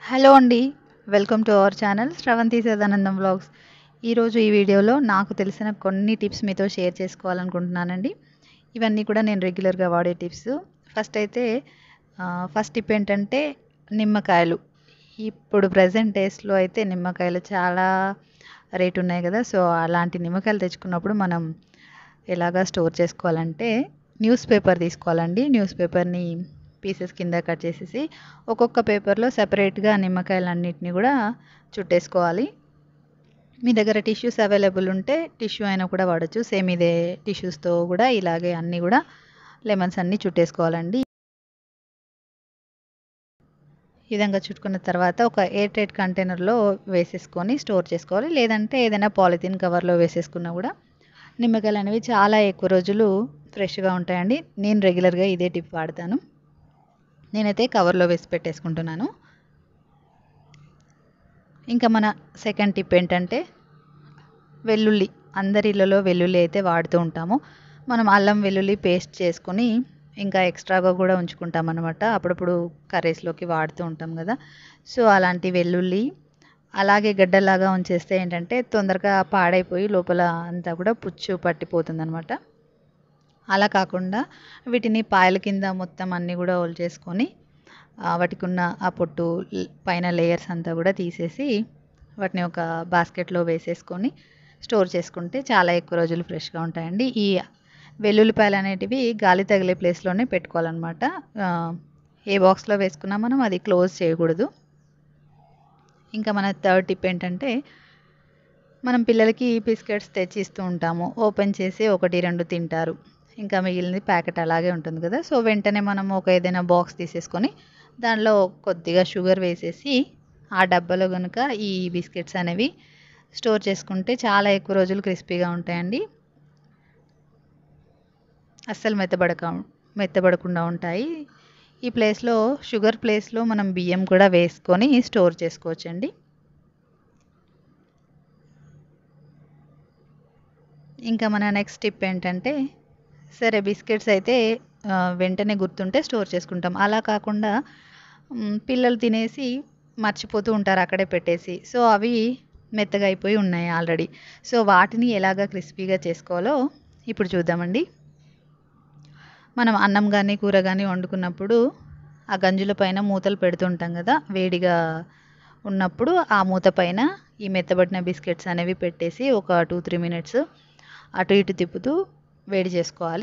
hello అండి welcome to our channel Sravanthi Sadanandam vlogs ఈరోజు ఈ వీడియోలో నాకు తెలిసిన కొన్ని టిప్స్ మీతో షేర్ చేసుకోవాలనుకుంటున్నానండి ఇవన్నీ కూడా నేను రెగ్యులర్గా వాడే టిప్స్ ఫస్ట్ అయితే ఫస్ట్ టిప్ ఏంటంటే నిమ్మకాయలు ఇప్పుడు ప్రజెంట్ డేస్లో అయితే నిమ్మకాయలు చాలా రేట్ ఉన్నాయి కదా సో అలాంటి నిమ్మకాయలు తెచ్చుకున్నప్పుడు మనం ఎలాగా స్టోర్ చేసుకోవాలంటే న్యూస్ పేపర్ తీసుకోవాలండి న్యూస్ పేపర్ని పీసెస్ కింద కట్ చేసేసి ఒక్కొక్క పేపర్లో సెపరేట్గా నిమ్మకాయలన్నిటిని కూడా చుట్టేసుకోవాలి మీ దగ్గర టిష్యూస్ అవైలబుల్ ఉంటే టిష్యూ అయినా కూడా వాడచ్చు సేమ్ ఇదే టిష్యూస్తో కూడా ఇలాగే అన్నీ కూడా లెమన్స్ అన్నీ చుట్టేసుకోవాలండి ఈ విధంగా చుట్టుకున్న తర్వాత ఒక ఎయిర్ టైట్ కంటైనర్లో వేసేసుకొని స్టోర్ చేసుకోవాలి లేదంటే ఏదైనా పాలిథిన్ కవర్లో వేసేసుకున్నా కూడా నిమ్మకాయలు అనేవి చాలా ఎక్కువ రోజులు ఫ్రెష్గా ఉంటాయండి నేను రెగ్యులర్గా ఇదే టిప్ వాడతాను నేనైతే కవర్లో వేసి పెట్టేసుకుంటున్నాను ఇంకా మన సెకండ్ టిప్ ఏంటంటే వెల్లుల్లి అందరి ఇళ్ళలో వెల్లుల్లి అయితే వాడుతూ ఉంటాము మనం అల్లం వెల్లుల్లి పేస్ట్ చేసుకొని ఇంకా ఎక్స్ట్రాగా కూడా ఉంచుకుంటాం అనమాట అప్పుడప్పుడు కర్రీస్లోకి వాడుతూ ఉంటాం కదా సో అలాంటి వెల్లుల్లి అలాగే గడ్డలాగా ఉంచేస్తే ఏంటంటే తొందరగా పాడైపోయి లోపల అంతా కూడా పుచ్చు పట్టిపోతుంది అనమాట అలా కాకుండా వీటిని పాయల కింద మొత్తం అన్నీ కూడా చేసుకొని వాటికి ఉన్న ఆ పొట్టు పైన లేయర్స్ అంతా కూడా తీసేసి వాటిని ఒక బాస్కెట్లో వేసేసుకొని స్టోర్ చేసుకుంటే చాలా ఎక్కువ రోజులు ఫ్రెష్గా ఉంటాయండి ఈ వెల్లుల్లిపాయలు అనేటివి గాలి తగిలే ప్లేస్లోనే పెట్టుకోవాలన్నమాట ఏ బాక్స్లో వేసుకున్నా మనం అది క్లోజ్ చేయకూడదు ఇంకా మన థర్డ్ టిప్ ఏంటంటే మనం పిల్లలకి బిస్కెట్స్ తెచ్చి ఇస్తూ ఉంటాము ఓపెన్ చేసి ఒకటి రెండు తింటారు ఇంకా మిగిలినది ప్యాకెట్ అలాగే ఉంటుంది కదా సో వెంటనే మనం ఒక ఏదైనా బాక్స్ తీసేసుకొని దానిలో కొద్దిగా షుగర్ వేసేసి ఆ డబ్బాలో కనుక ఈ బిస్కెట్స్ అనేవి స్టోర్ చేసుకుంటే చాలా ఎక్కువ రోజులు క్రిస్పీగా ఉంటాయండి అస్సలు మెత్తబడక మెత్తబడకుండా ఉంటాయి ఈ ప్లేస్లో షుగర్ ప్లేస్లో మనం బియ్యం కూడా వేసుకొని స్టోర్ చేసుకోవచ్చండి ఇంకా మన నెక్స్ట్ టిప్ ఏంటంటే సరే బిస్కెట్స్ అయితే వెంటనే గుర్తుంటే స్టోర్ చేసుకుంటాం అలా కాకుండా పిల్లలు తినేసి మర్చిపోతూ ఉంటారు అక్కడే పెట్టేసి సో అవి మెత్తగా అయిపోయి ఉన్నాయి ఆల్రెడీ సో వాటిని ఎలాగ క్రిస్పీగా చేసుకోవాలో ఇప్పుడు చూద్దామండి మనం అన్నం కానీ కూర కానీ వండుకున్నప్పుడు ఆ గంజుల పైన మూతలు పెడుతుంటాం కదా వేడిగా ఉన్నప్పుడు ఆ మూత పైన ఈ మెత్తబడిన బిస్కెట్స్ అనేవి పెట్టేసి ఒక టూ త్రీ మినిట్స్ అటు ఇటు తిప్పుతూ వేడి చేసుకోవాలి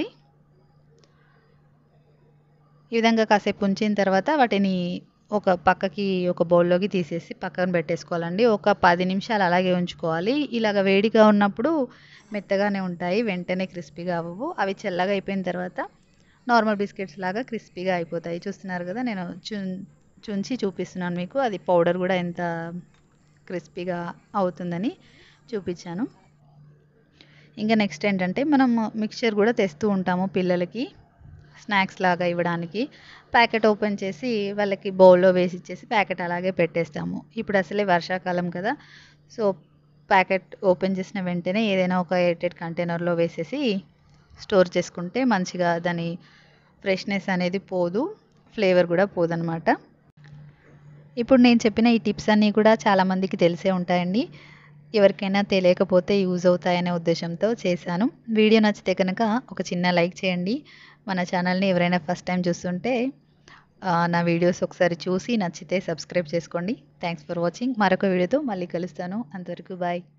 ఈ విధంగా కాసేపు ఉంచిన తర్వాత వాటిని ఒక పక్కకి ఒక బౌల్లోకి తీసేసి పక్కన పెట్టేసుకోవాలండి ఒక పది నిమిషాలు అలాగే ఉంచుకోవాలి ఇలాగ వేడిగా ఉన్నప్పుడు మెత్తగానే ఉంటాయి వెంటనే క్రిస్పీగా అవ్వవు అవి చల్లగా అయిపోయిన తర్వాత నార్మల్ బిస్కెట్స్ లాగా క్రిస్పీగా అయిపోతాయి చూస్తున్నారు కదా నేను చు చుంచి చూపిస్తున్నాను మీకు అది పౌడర్ కూడా ఎంత క్రిస్పీగా అవుతుందని చూపించాను ఇంకా నెక్స్ట్ ఏంటంటే మనం మిక్చర్ కూడా తెస్తూ ఉంటాము పిల్లలకి స్నాక్స్ లాగా ఇవ్వడానికి ప్యాకెట్ ఓపెన్ చేసి వాళ్ళకి బౌల్లో వేసి ఇచ్చేసి ప్యాకెట్ అలాగే పెట్టేస్తాము ఇప్పుడు అసలే వర్షాకాలం కదా సో ప్యాకెట్ ఓపెన్ చేసిన వెంటనే ఏదైనా ఒక ఎయిటెడ్ కంటైనర్లో వేసేసి స్టోర్ చేసుకుంటే మంచిగా దాని ఫ్రెష్నెస్ అనేది పోదు ఫ్లేవర్ కూడా పోదనమాట ఇప్పుడు నేను చెప్పిన ఈ టిప్స్ అన్నీ కూడా చాలామందికి తెలిసే ఉంటాయండి ఎవరికైనా తెలియకపోతే యూజ్ అవుతాయనే ఉద్దేశంతో చేశాను వీడియో నచ్చితే కనుక ఒక చిన్న లైక్ చేయండి మన ఛానల్ని ఎవరైనా ఫస్ట్ టైం చూస్తుంటే నా వీడియోస్ ఒకసారి చూసి నచ్చితే సబ్స్క్రైబ్ చేసుకోండి థ్యాంక్స్ ఫర్ వాచింగ్ మరొక వీడియోతో మళ్ళీ కలుస్తాను అంతవరకు బాయ్